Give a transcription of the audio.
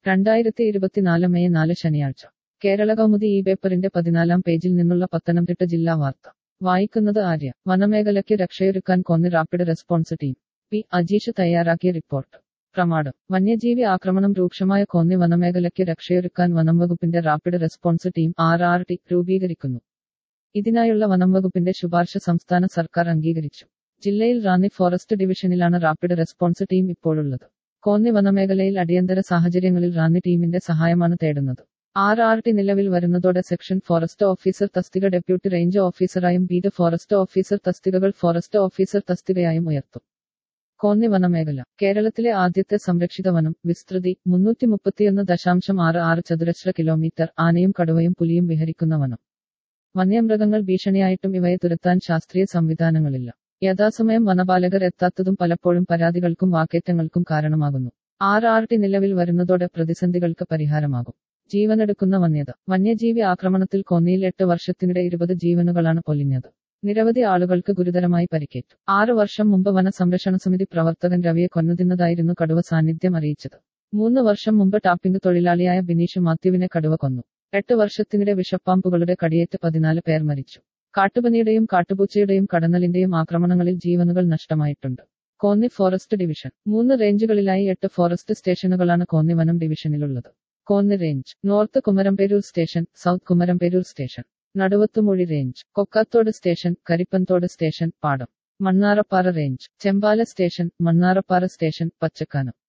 രണ്ടായിരത്തി ഇരുപത്തിനാല് മെയ് നാല് ശനിയാഴ്ച കേരള കൗമുദി ഈ പേപ്പറിന്റെ പതിനാലാം പേജിൽ നിന്നുള്ള പത്തനംതിട്ട ജില്ലാ വാർത്ത വായിക്കുന്നത് ആര്യ വനമേഖലയ്ക്ക് രക്ഷയൊരുക്കാൻ Konni rapid response team P Ajeesh തയ്യാറാക്കിയ റിപ്പോർട്ട് പ്രമാണം വന്യജീവി ആക്രമണം രൂക്ഷമായ കോന്നി വനമേഖലയ്ക്ക് രക്ഷയൊരുക്കാൻ വനം വകുപ്പിന്റെ rapid response team R R T രൂപീകരിക്കുന്നു ഇതിനായുള്ള വനം വകുപ്പിന്റെ ശുപാർശ സംസ്ഥാന സർക്കാർ അംഗീകരിച്ചു ജില്ലയിൽ റാന്നി ഫോറസ്റ്റ് ഡിവിഷനിലാണ് റാപ്പിഡ് റെസ്പോൺസ് ടീം ഇപ്പോഴുള്ളത് കോന്നി വനമേഖലയിൽ അടിയന്തര സാഹചര്യങ്ങളിൽ റാന്നി ടീമിന്റെ സഹായമാണ് തേടുന്നത് ആർ ആർ ടി നിലവിൽ വരുന്നതോടെ സെക്ഷൻ ഫോറസ്റ്റ് ഓഫീസർ തസ്തിക ഡെപ്യൂട്ടി റേഞ്ച് ഓഫീസറായും ബീറ്റ് ഫോറസ്റ്റ് ഓഫീസർ തസ്തികകൾ ഫോറസ്റ്റ് ഓഫീസർ തസ്തികയായും ഉയർത്തും കോന്നി വനമേഖല കേരളത്തിലെ ആദ്യത്തെ സംരക്ഷിത വനം വിസ്തൃതി മുന്നൂറ്റി മുപ്പത്തിയൊന്ന് ദശാംശം ആറ് ആറ് ചതുരശ്ര കിലോമീറ്റർ ആനയും കടുവയും പുലിയും വിഹരിക്കുന്ന വനം വന്യമൃഗങ്ങൾ ഭീഷണിയായിട്ടും ഇവയെ തുരത്താൻ ശാസ്ത്രീയ സംവിധാനങ്ങളില്ല യഥാസമയം വനപാലകർ എത്താത്തതും പലപ്പോഴും പരാതികൾക്കും വാക്കേറ്റങ്ങൾക്കും കാരണമാകുന്നു ആർ ആർ ടി നിലവിൽ വരുന്നതോടെ പ്രതിസന്ധികൾക്ക് പരിഹാരമാകും ജീവനെടുക്കുന്ന വന്യത വന്യജീവി ആക്രമണത്തിൽ കോന്നിയിൽ എട്ട് വർഷത്തിനിടെ ഇരുപത് ജീവനുകളാണ് പൊലിഞ്ഞത് നിരവധി ആളുകൾക്ക് ഗുരുതരമായി പരിക്കേറ്റു ആറു വർഷം മുമ്പ് വന സംരക്ഷണ സമിതി പ്രവർത്തകൻ രവിയെ കൊന്നതിന്നതായിരുന്നു കടുവ സാന്നിധ്യം അറിയിച്ചത് മൂന്ന് വർഷം മുമ്പ് ടാപ്പിംഗ് തൊഴിലാളിയായ ബിനീഷ് മാത്യുവിനെ കടുവ കൊന്നു എട്ട് വർഷത്തിനിടെ വിഷപ്പാമ്പുകളുടെ കടിയേറ്റ് പതിനാല് പേർ മരിച്ചു കാട്ടുപനിയുടെയും കാട്ടുപൂച്ചയുടെയും കടന്നലിന്റെയും ആക്രമണങ്ങളിൽ ജീവനുകൾ നഷ്ടമായിട്ടുണ്ട് കോന്നി ഫോറസ്റ്റ് ഡിവിഷൻ മൂന്ന് റേഞ്ചുകളിലായി എട്ട് ഫോറസ്റ്റ് സ്റ്റേഷനുകളാണ് കോന്നി വനം ഡിവിഷനിലുള്ളത് Konni range north Kumaramperoor station south Kumaramperoor station Naduvathumoozhy range Kokkathode station Karippanthode station Padam Mannarappara range Chempala station Mannarappara station പച്ചക്കാനം